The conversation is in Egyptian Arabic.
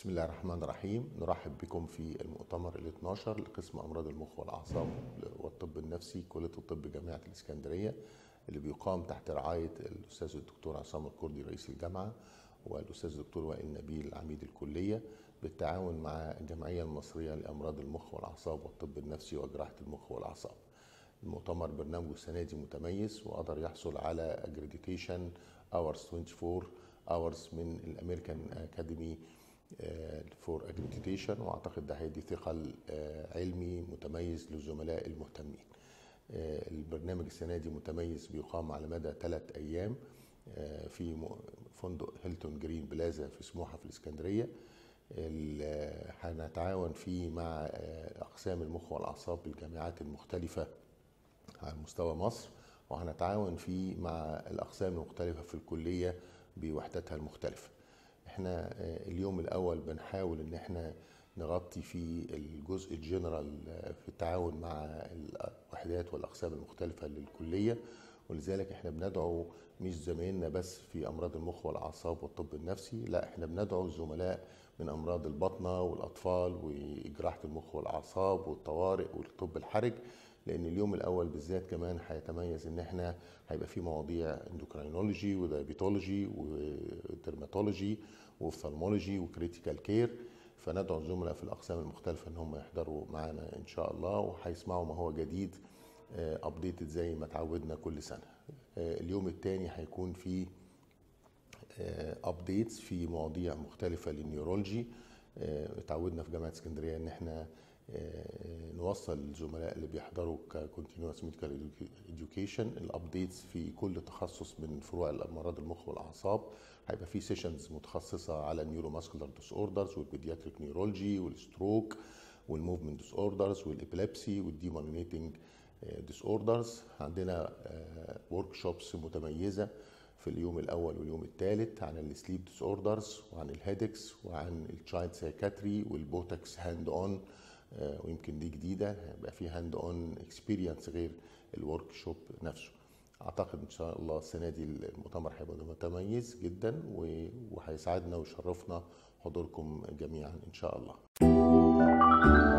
بسم الله الرحمن الرحيم نرحب بكم في المؤتمر ال 12 لقسم امراض المخ والاعصاب والطب النفسي كليه الطب جامعه الاسكندريه اللي بيقام تحت رعايه الاستاذ الدكتور عصام الكردي رئيس الجامعه والاستاذ الدكتور وائل نبيل عميد الكليه بالتعاون مع الجمعيه المصريه لامراض المخ والاعصاب والطب النفسي وجراحه المخ والاعصاب. المؤتمر برنامجه السنه دي متميز وقدر يحصل على اجريديتيشن اورز 24 اورز من الامريكان اكاديمي فور اجريديتيشن واعتقد ده هيدي ثقل علمي متميز للزملاء المهتمين. البرنامج السنه دي متميز بيقام على مدى ثلاث ايام في فندق هيلتون جرين بلازا في سموحه في الاسكندريه هنتعاون فيه مع اقسام المخ والاعصاب بالجامعات المختلفه على مستوى مصر وهنتعاون فيه مع الاقسام المختلفه في الكليه بوحداتها المختلفه احنا اليوم الاول بنحاول ان احنا نغطي في الجزء الجنرال في التعاون مع الوحدات والاقسام المختلفه للكليه ولذلك احنا بندعو مش زمايلنا بس في امراض المخ والاعصاب والطب النفسي لا احنا بندعو الزملاء من امراض البطنه والاطفال وجراحه المخ والاعصاب والطوارئ والطب الحرج لان اليوم الاول بالذات كمان هيتميز ان احنا هيبقى في مواضيع اندوكراينولوجي ودايبيتولوجي ودرماتولوجي واوفثالمولوجي وكريتيكال كير فندعو الزملاء في الاقسام المختلفه ان هم يحضروا معانا ان شاء الله وهيسمعوا ما هو جديد ابديتد زي ما تعودنا كل سنه اليوم الثاني هيكون في ابديتس في مواضيع مختلفه للنيورولوجي اتعودنا في جامعه اسكندريه ان احنا نوصل للزملاء اللي بيحضروا ككونتينوس ميديكال اديوكيشن الابديتس في كل تخصص من فروع الامراض المخ والاعصاب هيبقى في سيشنز متخصصه على النيورو ماسكولار ديس اوردرز والبيدياتريك نيورولوجي والستروك والموفمنت ديس اوردرز والابيلابسي والديمالينيتنج ديس اوردرز عندنا ورك شوبس متميزه في اليوم الاول واليوم الثالث عن السليب ديس اوردرز وعن الهيدكس وعن التشايلد سايكاتري والبوتكس هاند اون ويمكن دي جديده هيبقى في هاند اون اكسبيرينس غير الورك شوب نفسه اعتقد ان شاء الله السنه دي المؤتمر هيبقى متميز جدا وهيسعدنا ويشرفنا حضوركم جميعا ان شاء الله